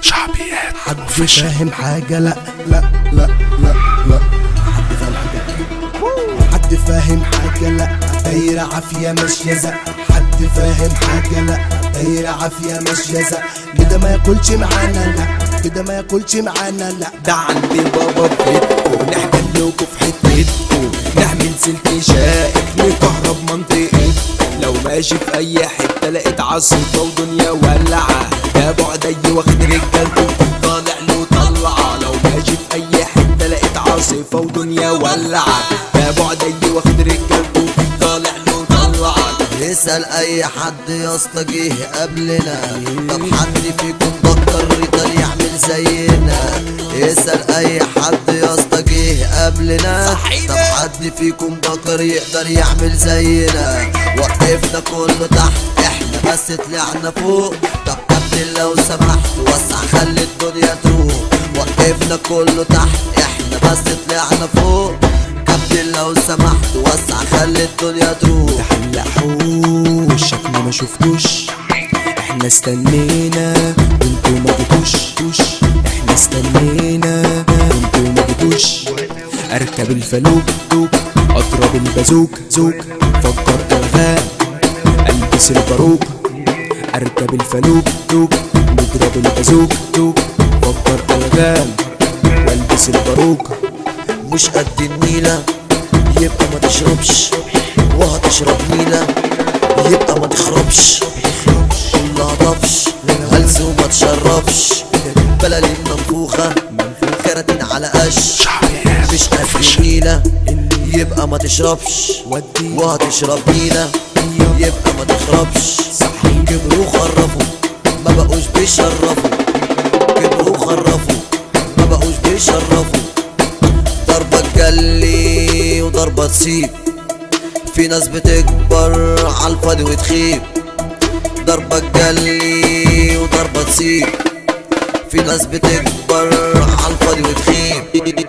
شعبيات حد فاهم حاجة لا لا لا لا لا حد فاهم حاجة حد فاهم حاجة لا دايرة عافية ماشية زق حد فاهم حاجة لا دايرة عافية ماشية زق كده ما ياكلش معانا لا كده ما ياكلش معانا لا ده عندي بابا في بيتكو نحكي لكم في حتتكو نعمل سلك شائك نكهرب منطقتكو لو ماشي في اي حته لقيت عاصفه ودنيا ولعه ده بعدي واخد رجالته طالع له طلعه لو ماشي في اي حته لقيت عاصفه ودنيا ولعه ده بعدي واخد رجالته طالع له طلعه اسأل اي حد يا اسطى جه قبلنا طب حد فيكم فكر يقدر يعمل زينا اسأل اي حد يا اسطى جه قبلنا طب حد فيكم فكر يقدر يعمل زينا وقفنا كله تحت احنا بس طلعنا فوق طب كابتن لو سمحت وسع خلي الدنيا تروح وقفنا كله تحت احنا بس طلعنا فوق كابتن لو سمحت وسع خلي الدنيا تروح حلقوش شكلي ما شفتوش احنا استنينا وانتوا ما جيتوش احنا استنينا وانتوا ما جيتوش اركب الفلوك دوك اضرب البازوك زوك فكر الغام البس الباروك اركب الفلوك دوك نضرب البازوك دوك فكر الغام والبس الباروك مش قد النيلة يبقى ما تشربش وهتشرب نيلة يبقى ما تخربش كلها طفش هلس وما تشربش بلالين منفوخة كراتين على قش مش قد النيلة يبقى ما تشربش وهتشرب نيلة يبقى ما تخربش كبروا خرفوا ما بقوش بيشرفوا كبروا خرفوا ما بقوش بيشرفوا ضربة تجلي وضربة تسيب في ناس بتكبر عالفاضي وتخيب ضربة تجلي وضربة تسيب في ناس بتكبر عالفاضي وتخيب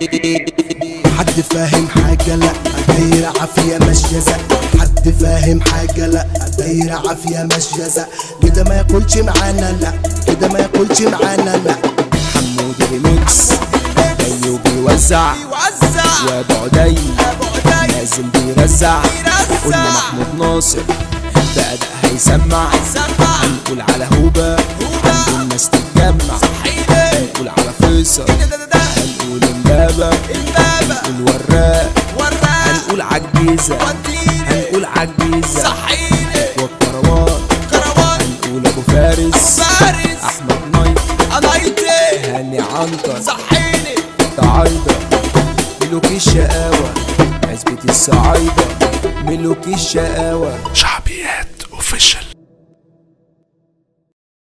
حد فاهم حاجة لا دايرة عافية ماشية زق حد فاهم حاجة لا دايرة عافية ماشية زق كده ما ياكلش معانا لا كده ما ياكلش معانا لا حمود ريميكس جاي وبيوزع يا بعدي لازم بيرزع قلنا محمود ناصر بأداء هيسمع هنقول على هوبا هنقول الناس تتجمع هنقول على فيصل هنقول امبابة هنقول وراق هنقول عجيزة هنقول عجيزة والكروان هنقول ابو فارس احمد نايت هاني عنتر تعايدة ملوك الشقاوة عزبة الصعايدة ملوك الشقاوة شعبيات اوفيشال